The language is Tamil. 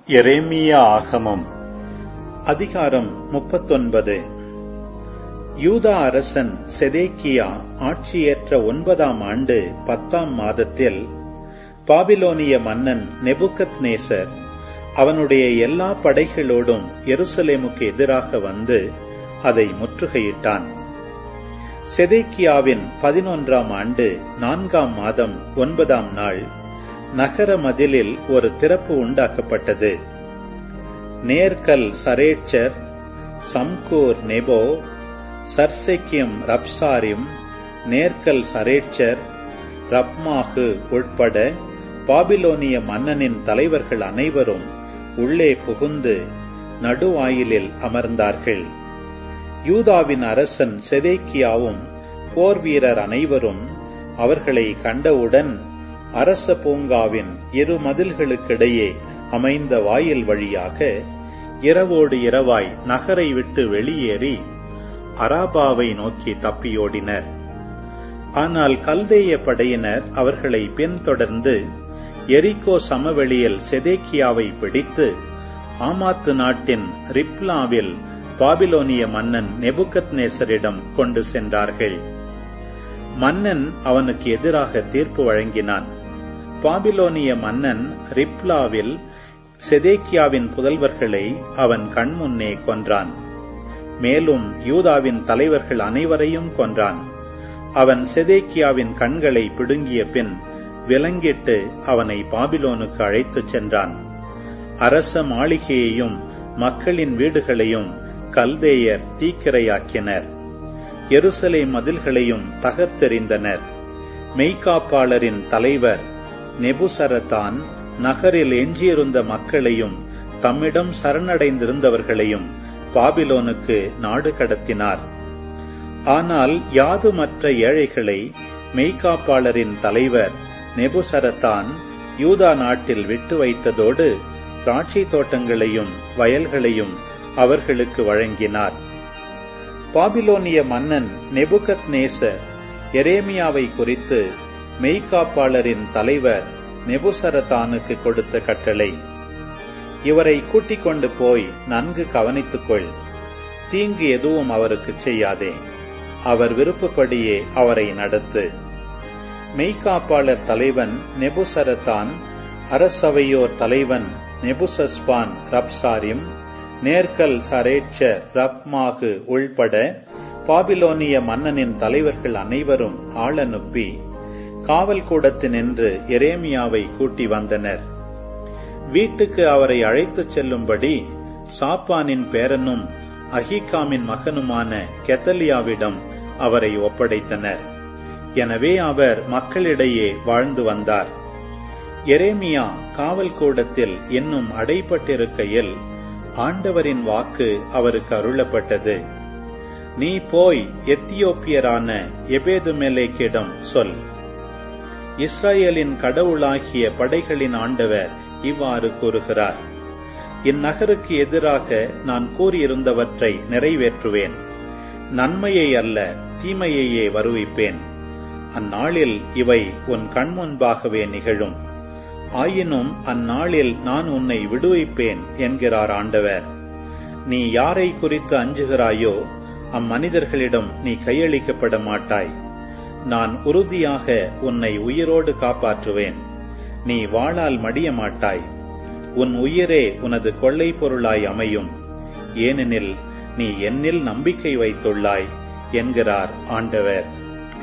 எரேமியா ஆகமம் அதிகாரம் முப்பத்தொன்பது யூதா அரசன் செதேக்கியா ஆட்சியேற்ற ஒன்பதாம் ஆண்டு பத்தாம் மாதத்தில் பாபிலோனிய மன்னன் நெபுகத் நேசர் அவனுடைய எல்லா படைகளோடும் எருசலேமுக்கு எதிராக வந்து அதை முற்றுகையிட்டான் செதேக்கியாவின் பதினொன்றாம் ஆண்டு நான்காம் மாதம் ஒன்பதாம் நாள் நகர மதிலில் ஒரு திறப்பு உண்டாக்கப்பட்டது நேர்கல் சரேட்சர் சம்கூர் நெபோ சர்செக்கியம் ரப்சாரிம் நேர்கல் சரேட்சர் ரப்மாகு உட்பட பாபிலோனிய மன்னனின் தலைவர்கள் அனைவரும் உள்ளே புகுந்து நடுவாயிலில் அமர்ந்தார்கள் யூதாவின் அரசன் செதேக்கியாவும் போர் வீரர் அனைவரும் அவர்களை கண்டவுடன் அரச பூங்காவின் இரு மதில்களுக்கிடையே அமைந்த வாயில் வழியாக இரவோடு இரவாய் நகரை விட்டு வெளியேறி அராபாவை நோக்கி தப்பியோடினர் ஆனால் கல்தேய படையினர் அவர்களை பின்தொடர்ந்து எரிகோ சமவெளியில் செதேக்கியாவை பிடித்து ஆமாத்து நாட்டின் ரிப்லாவில் பாபிலோனிய மன்னன் நெபுகத் நேசரிடம் கொண்டு சென்றார்கள் மன்னன் அவனுக்கு எதிராக தீர்ப்பு வழங்கினான் பாபிலோனிய மன்னன் ரிப்லாவில் செதேக்கியாவின் புதல்வர்களை அவன் கண்முன்னே கொன்றான் மேலும் யூதாவின் தலைவர்கள் அனைவரையும் கொன்றான் அவன் செதேக்கியாவின் கண்களை பிடுங்கிய பின் விலங்கிட்டு அவனை பாபிலோனுக்கு அழைத்துச் சென்றான் அரச மாளிகையையும் மக்களின் வீடுகளையும் கல்தேயர் தீக்கிரையாக்கினர் எருசலை மதில்களையும் தகர்த்தெறிந்தனர் மெய்காப்பாளரின் தலைவர் நெபுசரத்தான் நகரில் எஞ்சியிருந்த மக்களையும் தம்மிடம் சரணடைந்திருந்தவர்களையும் பாபிலோனுக்கு நாடு கடத்தினார் ஆனால் யாதுமற்ற ஏழைகளை மெய்காப்பாளரின் தலைவர் நெபுசரத்தான் யூதா நாட்டில் விட்டு வைத்ததோடு திராட்சை தோட்டங்களையும் வயல்களையும் அவர்களுக்கு வழங்கினார் பாபிலோனிய மன்னன் நெபுகத் நேசர் எரேமியாவை குறித்து மெய்காப்பாளரின் தலைவர் நெபுசரத்தானுக்கு கொடுத்த கட்டளை இவரை கூட்டிக் கொண்டு போய் நன்கு கவனித்துக்கொள் தீங்கு எதுவும் அவருக்கு செய்யாதே அவர் விருப்பப்படியே அவரை நடத்து மெய்காப்பாளர் தலைவன் நெபுசரத்தான் அரசவையோர் தலைவன் நெபுசஸ்பான் ரப்சாரிம் நேர்கல் சரேட்சர் ரப்மாகு உள்பட பாபிலோனிய மன்னனின் தலைவர்கள் அனைவரும் ஆளனுப்பி காவல் கூடத்தினின்று எரேமியாவை கூட்டி வந்தனர் வீட்டுக்கு அவரை அழைத்துச் செல்லும்படி சாப்பானின் பேரனும் அஹிகாமின் மகனுமான கெத்தலியாவிடம் அவரை ஒப்படைத்தனர் எனவே அவர் மக்களிடையே வாழ்ந்து வந்தார் எரேமியா காவல் கூடத்தில் இன்னும் அடைப்பட்டிருக்கையில் ஆண்டவரின் வாக்கு அவருக்கு அருளப்பட்டது நீ போய் எத்தியோப்பியரான எபேதுமெலேக்கிடம் சொல் இஸ்ரேலின் கடவுளாகிய படைகளின் ஆண்டவர் இவ்வாறு கூறுகிறார் இந்நகருக்கு எதிராக நான் கூறியிருந்தவற்றை நிறைவேற்றுவேன் நன்மையை அல்ல தீமையையே வருவிப்பேன் அந்நாளில் இவை உன் கண்முன்பாகவே நிகழும் ஆயினும் அந்நாளில் நான் உன்னை விடுவிப்பேன் என்கிறார் ஆண்டவர் நீ யாரை குறித்து அஞ்சுகிறாயோ அம்மனிதர்களிடம் நீ கையளிக்கப்பட மாட்டாய் நான் உறுதியாக உன்னை உயிரோடு காப்பாற்றுவேன் நீ வாழால் மடிய மாட்டாய் உன் உயிரே உனது கொள்ளை பொருளாய் அமையும் ஏனெனில் நீ என்னில் நம்பிக்கை வைத்துள்ளாய் என்கிறார் ஆண்டவர்